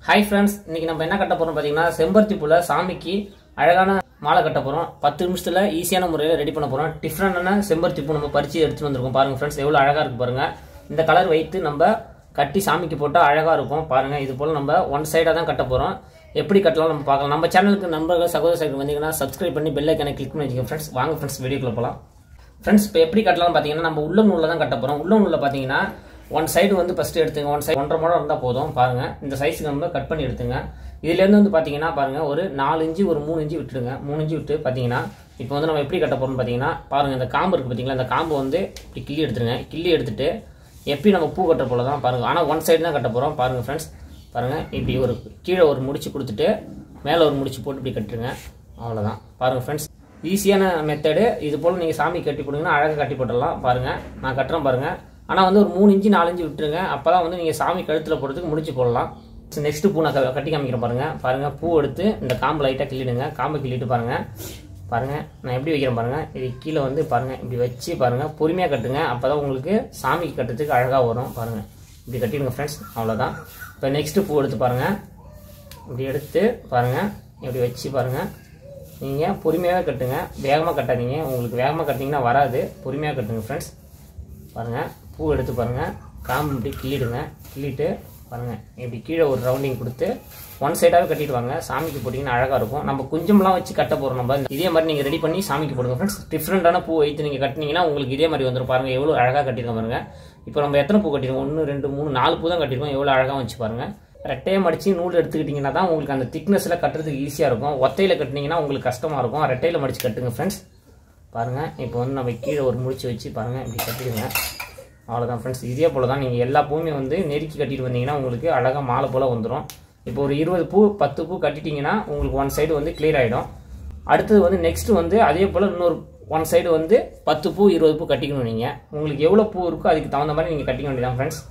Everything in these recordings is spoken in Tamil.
ஹாய் ஃப்ரெண்ட்ஸ் இன்னைக்கு நம்ம என்ன கட்ட போறோம் பார்த்தீங்கன்னா செம்பருத்தி பூல சாமிக்கு அழகான மாலை கட்ட போறோம் பத்து நிமிஷத்துல ஈஸியான முறையில் ரெடி பண்ண போறோம் டிஃப்ரெண்டான செம்பருத்தி பூ நம்ம பறிச்சு எடுத்துட்டு வந்திருக்கோம் பாருங்க ஃப்ரெண்ட்ஸ் எவ்வளோ அழகா இருக்கு பாருங்க இந்த கலர் வைத்து நம்ம கட்டி சாமிக்கு போட்டால் அழகா இருக்கும் பாருங்க இது போல நம்ம ஒன் சைடாக தான் கட்ட போறோம் எப்படி கட்டலாம் நம்ம பார்க்கலாம் நம்ம சேனலுக்கு நண்பர்கள் சகோதர சகோதரி வந்தீங்கன்னா சப்ஸ்கிரைப் பண்ணி பெல் ஐக்கனை கிளிக் பண்ணி வச்சுக்கோங்க ஃப்ரெண்ட்ஸ் வாங்க ஃப்ரெண்ட்ஸ் வீடியோக்குள்ள போகலாம் ஃப்ரெண்ட்ஸ் இப்போ எப்படி கட்டலாம்னு பார்த்தீங்கன்னா நம்ம உள்ள நூலில் தான் கட்ட போகிறோம் உள்ள நூலில் பார்த்தீங்கன்னா ஒன் சைடு வந்து ஃபஸ்ட்டு எடுத்துங்க ஒன் சைடு ஒன்றரை முடம் இருந்தால் போதும் பாருங்கள் இந்த சைஸுக்கு நம்ம கட் பண்ணி எடுத்துங்க இதுலேருந்து வந்து பார்த்தீங்கன்னா பாருங்கள் ஒரு நாலு இன்ச்சு ஒரு மூணு இன்ச்சு விட்டுடுங்க மூணு இன்ச்சு விட்டு பார்த்தீங்கன்னா இப்போ வந்து நம்ம எப்படி கட்ட போகிறோம்னு பார்த்தீங்கன்னா பாருங்கள் இந்த காம்பு இருக்குது பார்த்தீங்களா இந்த காம்பு வந்து இப்படி கிள்ளி எடுத்துருங்க கிள்ளி எடுத்துட்டு எப்படி நம்ம பூ கட்டுற போல தான் பாருங்கள் ஆனால் ஒன் சைடு தான் கட்ட போகிறோம் பாருங்கள் ஃப்ரெண்ட்ஸ் பாருங்கள் இப்படி ஒரு கீழே ஒரு முடிச்சு கொடுத்துட்டு மேலே ஒரு முடிச்சு போட்டு இப்படி கட்டுருங்க அவ்வளோதான் பாருங்கள் ஃப்ரெண்ட்ஸ் ஈஸியான மெத்தடு இது போல் நீங்கள் சாமி கட்டி போடுங்கன்னா அழகாக கட்டி போட்டுடலாம் பாருங்கள் நான் கட்டுறேன் பாருங்கள் ஆனால் வந்து ஒரு மூணு இன்ச்சு நாலு இன்ச்சு விட்டுருங்க அப்போ தான் வந்து நீங்கள் சாமி கழுத்தில் போடுறதுக்கு முடிச்சு போடலாம் நெக்ஸ்ட்டு பூ நான் க- கட்டி காமிக்கிறேன் பாருங்கள் பாருங்கள் பூ எடுத்து இந்த காம்பு லைட்டாக கிள்ளிடுங்க காம்பை கிள்ளிட்டு பாருங்கள் பாருங்கள் நான் எப்படி வைக்கிறேன் பாருங்கள் இது கீழே வந்து பாருங்கள் இப்படி வச்சு பாருங்கள் பொறுமையாக கட்டுங்க அப்போ தான் உங்களுக்கு சாமிக்கு கட்டுறதுக்கு அழகாக வரும் பாருங்கள் இப்படி கட்டிடுங்க ஃப்ரெண்ட்ஸ் அவ்வளோதான் இப்போ நெக்ஸ்ட்டு பூ எடுத்து பாருங்கள் இப்படி எடுத்து பாருங்கள் இப்படி வச்சு பாருங்கள் நீங்கள் பொறுமையாகவே கட்டுங்க வேகமாக கட்டாதீங்க உங்களுக்கு வேகமாக கட்டிங்கன்னா வராது பொறுமையாக கட்டுங்க ஃப்ரெண்ட்ஸ் பாருங்கள் பூ எடுத்து பாருங்கள் காம்பு இப்படி கிள்ளிடுங்க கிள்ளிட்டு பாருங்கள் இப்படி கீழே ஒரு ரவுண்டிங் கொடுத்து ஒன் சைடாகவே கட்டிட்டு வாங்க சாமிக்கு போட்டிங்கன்னா அழகாக இருக்கும் நம்ம கொஞ்சம்லாம் வச்சு கட்ட போகிறோம் நம்ம இதே மாதிரி நீங்கள் ரெடி பண்ணி சாமிக்கு போடுங்க ஃப்ரெண்ட்ஸ் டிஃப்ரெண்ட்டான பூ வைத்து நீங்கள் கட்டினீங்கன்னா உங்களுக்கு இதே மாதிரி வந்துடும் பாருங்கள் எவ்வளோ அழகாக கட்டிருக்கோம் பாருங்க இப்போ நம்ம எத்தனை பூ கட்டிருக்கோம் ஒன்று ரெண்டு மூணு நாலு பூ தான் கட்டிருக்கோம் எவ்வளோ அழகாக வச்சு பாருங்கள் ரெட்டையை மடிச்சு நூல் எடுத்துக்கிட்டிங்கன்னா தான் உங்களுக்கு அந்த திக்னஸில் கட்டுறதுக்கு ஈஸியாக இருக்கும் ஒத்தையில் கட்டினீங்கன்னா உங்களுக்கு கஷ்டமாக இருக்கும் ரெட்டையில் மடிச்சு கட்டுங்க ஃப்ரெண்ட்ஸ் பாருங்கள் இப்போ வந்து நம்ம கீழே ஒரு முடிச்சு வச்சு பாருங்கள் இப்படி கட்டிடுங்க அவ்வளோதான் ஃப்ரெண்ட்ஸ் இதே போல் தான் நீங்கள் எல்லா பூவுமே வந்து நெருக்கி கட்டிட்டு வந்தீங்கன்னா உங்களுக்கு அழகாக மாலை போல் வந்துடும் இப்போ ஒரு இருபது பூ பத்து பூ கட்டிட்டீங்கன்னா உங்களுக்கு ஒன் சைடு வந்து clear ஆகிடும் அடுத்தது வந்து நெக்ஸ்ட் வந்து அதே போல் இன்னொரு ஒன் சைடு வந்து பத்து பூ இருபது பூ கட்டிக்கணும் நீங்கள் உங்களுக்கு எவ்வளோ பூ இருக்கோ அதுக்கு தகுந்த மாதிரி நீங்கள் கட்டிக்க வேண்டியதான் ஃப்ரெண்ட்ஸ்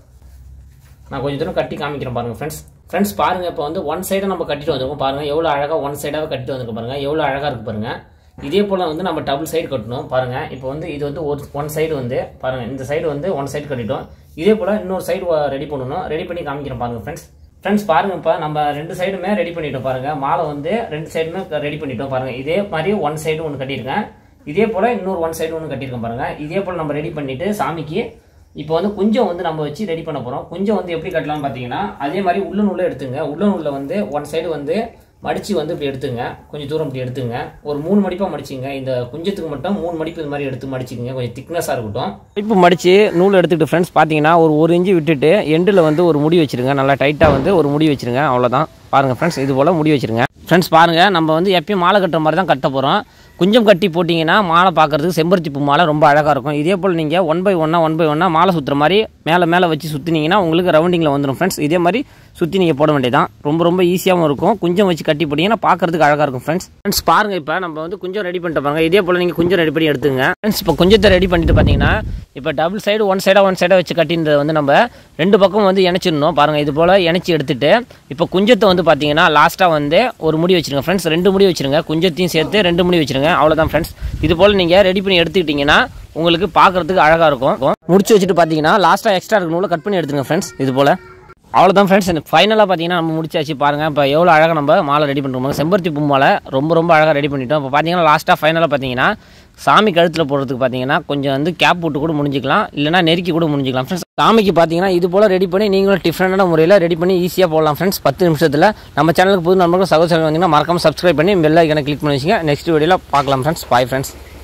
நான் கொஞ்சம் தூரம் கட்டி காமிக்கிறேன் பாருங்க ஃப்ரெண்ட்ஸ் ஃப்ரெண்ட்ஸ் பாருங்க இப்போ வந்து ஒன் சைடை நம்ம கட்டிட்டு வந்திருக்கோம் பாருங்க எவ்வளோ அழகாக ஒன் சைடாக கட்டிட்டு வந்திருக்கோம் பாருங்க எவ்வளோ அழகாக இருக்கு பாருங்க இதே போல் வந்து நம்ம டபுள் சைடு கட்டணும் பாருங்க இப்போ வந்து இது வந்து ஒரு ஒன் சைடு வந்து பாருங்க இந்த சைடு வந்து ஒன் சைடு கட்டிட்டோம் இதே போல் இன்னொரு சைடு ரெடி பண்ணணும் ரெடி பண்ணி காமிக்கிறேன் பாருங்க ஃப்ரெண்ட்ஸ் ஃப்ரெண்ட்ஸ் பாருங்க இப்போ நம்ம ரெண்டு சைடுமே ரெடி பண்ணிட்டோம் பாருங்க மாலை வந்து ரெண்டு சைடுமே ரெடி பண்ணிட்டோம் பாருங்க இதே மாதிரி ஒன் சைடு ஒன்று கட்டியிருக்கேன் இதே போல் இன்னொரு ஒன் சைடு ஒன்று கட்டியிருக்கேன் பாருங்க இதே போல் நம்ம ரெடி பண்ணிட்டு சாமிக்கு இப்போ வந்து கொஞ்சம் வந்து நம்ம வச்சு ரெடி பண்ண போகிறோம் கொஞ்சம் வந்து எப்படி கட்டலாம்னு பார்த்தீங்கன்னா அதே மாதிரி உள்ள நூலை எடுத்துங்க உள்ள நூலில் வந்து ஒன் சைடு வந்து மடிச்சு வந்து இப்படி எடுத்துங்க கொஞ்சம் தூரம் இப்படி எடுத்துங்க ஒரு மூணு மடிப்பாக மடிச்சிங்க இந்த குஞ்சத்துக்கு மட்டும் மூணு மடிப்பு இது மாதிரி எடுத்து மடிச்சிக்கங்க கொஞ்சம் திக்னஸாக இருக்கட்டும் இப்போ மடித்து நூல் எடுத்துக்கிட்டு ஃப்ரெண்ட்ஸ் பார்த்தீங்கன்னா ஒரு ஒரு இன்ச்சு விட்டுட்டு எண்டில் வந்து ஒரு முடி வச்சிருங்க நல்லா டைட்டாக வந்து ஒரு முடி வச்சிருங்க அவ்வளோதான் பாருங்கள் ஃப்ரெண்ட்ஸ் இது போல் முடி வச்சிருங்க ஃப்ரெண்ட்ஸ் பாருங்கள் நம்ம வந்து எப்பயும் மாலை கட்டுற மாதிரி தான் கட்ட போகிறோம் குஞ்சம் கட்டி போட்டிங்கன்னா மாலை பார்க்கறதுக்கு செம்பருத்தி பூ மாலை ரொம்ப அழகாக இருக்கும் இதே போல் நீங்கள் ஒன் பை ஒன்னாக ஒன் பை ஒன்னாக மாலை சுற்றுற மாதிரி மேலே மேலே வச்சு சுற்றினீங்கன்னா உங்களுக்கு ரவுண்டிங்கில் வந்துடும் ஃப்ரெண்ட்ஸ் இதே மாதிரி சுற்றி நீங்கள் போட வேண்டியதான் ரொம்ப ரொம்ப ஈஸியாகவும் இருக்கும் குஞ்சம் வச்சு கட்டி போட்டிங்கன்னா பார்க்கறதுக்கு அழகாக இருக்கும் ஃப்ரெண்ட்ஸ் ஃப்ரெண்ட்ஸ் பாருங்கள் இப்போ நம்ம வந்து குஞ்சம் ரெடி பண்ணிட்டு பாருங்க இதே போல் நீங்கள் குஞ்சம் ரெடி பண்ணி எடுத்துங்க ஃப்ரெண்ட்ஸ் இப்போ குஞ்சத்தை ரெடி பண்ணிட்டு பார்த்தீங்கன்னா இப்போ டபுள் சைடு ஒன் சைடாக ஒன் சைடாக வச்சு கட்டினதை வந்து நம்ம ரெண்டு பக்கம் வந்து இணைச்சிடணும் பாருங்கள் இது போல் இணைச்சி எடுத்துட்டு இப்போ குஞ்சத்தை வந்து பார்த்தீங்கன்னா லாஸ்ட்டாக வந்து ஒரு முடி வச்சிருங்க ஃப்ரெண்ட்ஸ் ரெண்டு முடி வச்சிருங்க குஞ்சத்தையும் சேர்த்து ரெண்டு முடி வச்சிருங்க அவ்வளோதான் ஃப்ரெண்ட்ஸ் இது போல் நீங்கள் ரெடி பண்ணி எடுத்துக்கிட்டிங்கன்னா உங்களுக்கு பார்க்கறதுக்கு அழகாக இருக்கும் முடிச்சு வச்சுட்டு பார்த்தீங்கன்னா லாஸ்ட்டாக எக்ஸ்ட்ரா இருக்கணும் கட் பண்ணி எடுத்துருங்க ஃப்ரெண்ட்ஸ் இது போல் அவ்வளோதான் ஃப்ரெண்ட்ஸ் ஃபைனலாக பார்த்தீங்கன்னா நம்ம முடிச்சாச்சு பாருங்கள் இப்போ எவ்வளோ அழகாக நம்ம மாலை ரெடி பண்ணுறோம் செம்பருத்தி பூ மாலை ரொம்ப ரொம்ப அழகாக ரெடி பண்ணிட்டோம் இப்போ பார்த்தீங்கன்னா லாஸ்ட்டாக ஃபைனலாக பார்த்தீங்கன்னா சாமி கழுத்தில் போடுறதுக்கு பார்த்தீங்கன்னா கொஞ்சம் வந்து கேப் போட்டு கூட முடிஞ்சிக்கலாம் இல்லைனா நெருக்கி கூட முடிஞ்சிக்கலாம் ஃப்ரெண்ட்ஸ் சாமிக்கு பார்த்தீங்கன்னா இது போல் ரெடி பண்ணி நீங்களும் டிஃப்ரெண்டான முறையில் ரெடி பண்ணி ஈஸியாக போடலாம் ஃப்ரெண்ட்ஸ் பத்து நிமிஷத்தில் நம்ம சேனலுக்கு புது நண்பர்கள் சகோதரர்கள் வந்தீங்கன்னா மறக்காம சப்ஸ்கிரைப் பண்ணி பெல் ஐக்கனை கிளிக் பண்ணி வச்சுங்க நெக்ஸ்ட் வீடியோவில் பார்க்கலாம் ஃப்ரெண்ட்ஸ் பாய் ஃப்ரெண்ட்ஸ்